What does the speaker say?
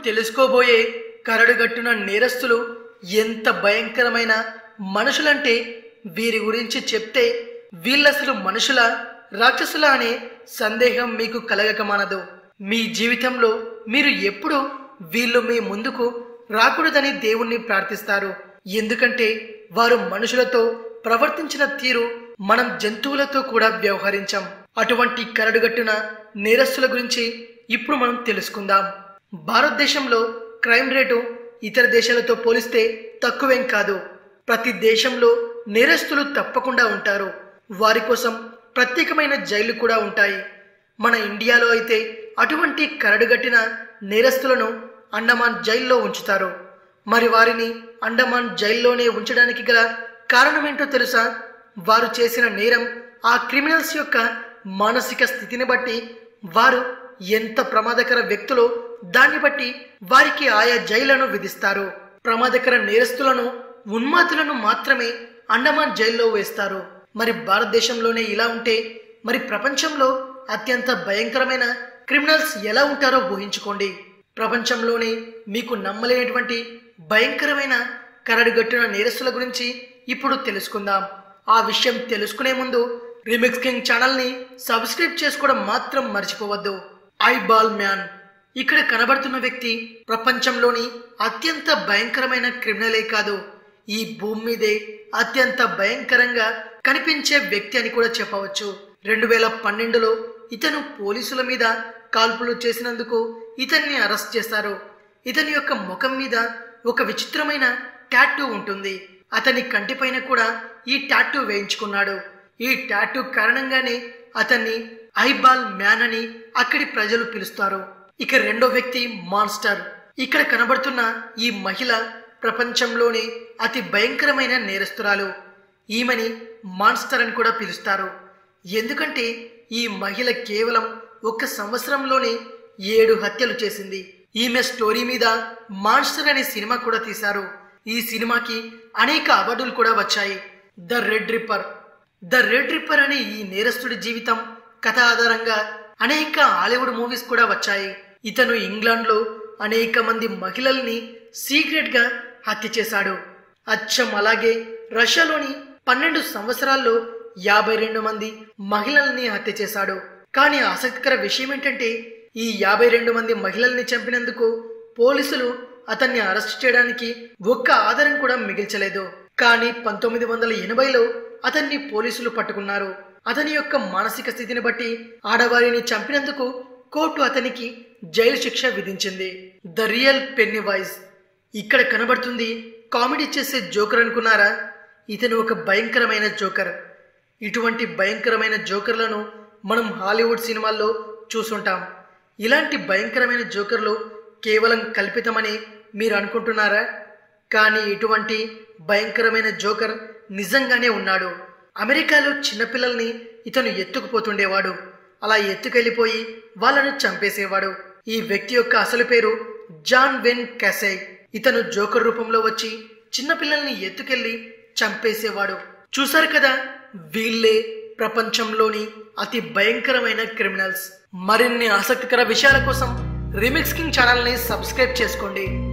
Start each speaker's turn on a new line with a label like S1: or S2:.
S1: తెలుసుకోబోయే కరడుగట్టున నేరస్తులు ఎంత భయంకరమైన మనుషులంటే వీరి గురించి చెప్తే వీళ్ళసలు మనుషుల రాక్షసుల అనే సందేహం మీకు కలగక మానదు మీ జీవితంలో మీరు ఎప్పుడు వీళ్ళు మీ ముందుకు రాకూడదని దేవుణ్ణి ప్రార్థిస్తారు ఎందుకంటే వారు మనుషులతో ప్రవర్తించిన తీరు మనం జంతువులతో కూడా వ్యవహరించాం అటువంటి కరడుగట్టున నేరస్తుల గురించి ఇప్పుడు మనం తెలుసుకుందాం భారతదేశంలో క్రైమ్ రేటు ఇతర దేశాలతో పోలిస్తే తక్కువేం కాదు ప్రతి దేశంలో నేరస్తులు తప్పకుండా ఉంటారు వారి కోసం ప్రత్యేకమైన జైళ్లు కూడా ఉంటాయి మన ఇండియాలో అయితే అటువంటి కరడుగట్టిన నేరస్తులను అండమాన్ జైల్లో ఉంచుతారు మరి వారిని అండమాన్ జైల్లోనే ఉంచడానికి గల కారణమేంటో తెలుసా వారు చేసిన నేరం ఆ క్రిమినల్స్ యొక్క మానసిక స్థితిని బట్టి వారు ఎంత ప్రమాదకర వ్యక్తులో దాన్ని బట్టి వారికి ఆయా జైళ్లను విధిస్తారు ప్రమాదకర నేరస్తులను ఉన్మాదులను మాత్రమే అండమాన్ జైల్లో వేస్తారు మరి భారతదేశంలోనే ఇలా ఉంటే మరి ప్రపంచంలో అత్యంత భయంకరమైన క్రిమినల్స్ ఎలా ఉంటారో ఊహించుకోండి ప్రపంచంలోనే మీకు నమ్మలేనటువంటి భయంకరమైన కరడుగట్టిన నేరస్తుల గురించి ఇప్పుడు తెలుసుకుందాం ఆ విషయం తెలుసుకునే ముందు రిమిక్స్ కింగ్ ఛానల్ ని సబ్స్క్రైబ్ చేసుకోవడం మాత్రం మర్చిపోవద్దు ఐ బాల్ మ్యాన్ ఇక్కడ కనబడుతున్న వ్యక్తి ప్రపంచంలోని అత్యంత భయంకరమైన క్రిమినలే కాదు ఈ భూమి మీదే అత్యంత భయంకరంగా కనిపించే వ్యక్తి అని కూడా చెప్పవచ్చు రెండు వేల పన్నెండులో ఇతను పోలీసుల మీద కాల్పులు చేసినందుకు ఇతన్ని అరెస్ట్ చేశారు ఇతని యొక్క ముఖం మీద ఒక విచిత్రమైన టాటూ ఉంటుంది అతని కంటిపైన కూడా ఈ టాటూ వేయించుకున్నాడు ఈ టాటూ కారణంగానే అతన్ని ఐబాల్ మ్యాన్ అని అక్కడి ప్రజలు పిలుస్తారు ఇక రెండో వ్యక్తి మాన్స్టర్ ఇక్కడ కనబడుతున్న ఈ మహిళ ప్రపంచంలోనే అతి భయంకరమైన నేరస్తురాలు ఈమెని మాన్స్టర్ అని కూడా పిలుస్తారు ఎందుకంటే ఈ మహిళ కేవలం ఒక్క సంవత్సరంలోనే ఏడు హత్యలు చేసింది ఈమె స్టోరీ మీద మాన్స్టర్ అనే సినిమా కూడా తీశారు ఈ సినిమాకి అనేక అవార్డులు కూడా వచ్చాయి the red ripper the red ripper అనే ఈ నేరస్తుడి జీవితం కథ ఆధారంగా అనేక హాలీవుడ్ మూవీస్ కూడా వచ్చాయి ఇతను ఇంగ్లాండ్ లో అనేక మంది మహిళల్ని సీక్రెట్ గా హత్య చేశాడు అచ్చం అలాగే రష్యాలోని పన్నెండు సంవత్సరాల్లో యాభై రెండు మంది మహిళల్ని హత్య చేశాడు కానీ ఆసక్తికర విషయం ఏంటంటే ఈ యాభై రెండు మంది మహిళల్ని చంపినందుకు పోలీసులు అతన్ని అరెస్ట్ చేయడానికి ఒక్క ఆధారం కూడా మిగిల్చలేదు కానీ పంతొమ్మిది వందల ఎనభైలో అతన్ని పోలీసులు పట్టుకున్నారు అతని యొక్క మానసిక స్థితిని బట్టి ఆడవారిని చంపినందుకు కోర్టు అతనికి జైలు శిక్ష విధించింది ద రియల్ పెన్ని వాయిస్ ఇక్కడ కనబడుతుంది కామెడీ చేసే జోకర్ అనుకున్నారా ఇతను ఒక భయంకరమైన జోకర్ ఇటువంటి భయంకరమైన జోకర్లను మనం హాలీవుడ్ సినిమాల్లో చూసుంటాం ఇలాంటి భయంకరమైన జోకర్లు కేవలం కల్పితమని మీరు అనుకుంటున్నారా కానీ ఇటువంటి భయంకరమైన జోకర్ నిజంగానే ఉన్నాడు అమెరికాలో చిన్నపిల్లల్ని ఇతను ఎత్తుకుపోతుండేవాడు అలా ఎత్తుకెళ్లిపోయి వాళ్ళను చంపేసేవాడు ఈ వ్యక్తి యొక్క అసలు పేరు జాన్ వెన్ క్యాసై ఇతను జోకర్ రూపంలో వచ్చి చిన్నపిల్లల్ని ఎత్తుకెళ్లి చంపేసేవాడు చూశారు కదా వీళ్ళే ప్రపంచంలోని అతి భయంకరమైన క్రిమినల్స్ మరిన్ని ఆసక్తికర విషయాల కోసం రిమిక్స్ కింగ్ ఛానల్ని సబ్స్క్రైబ్ చేసుకోండి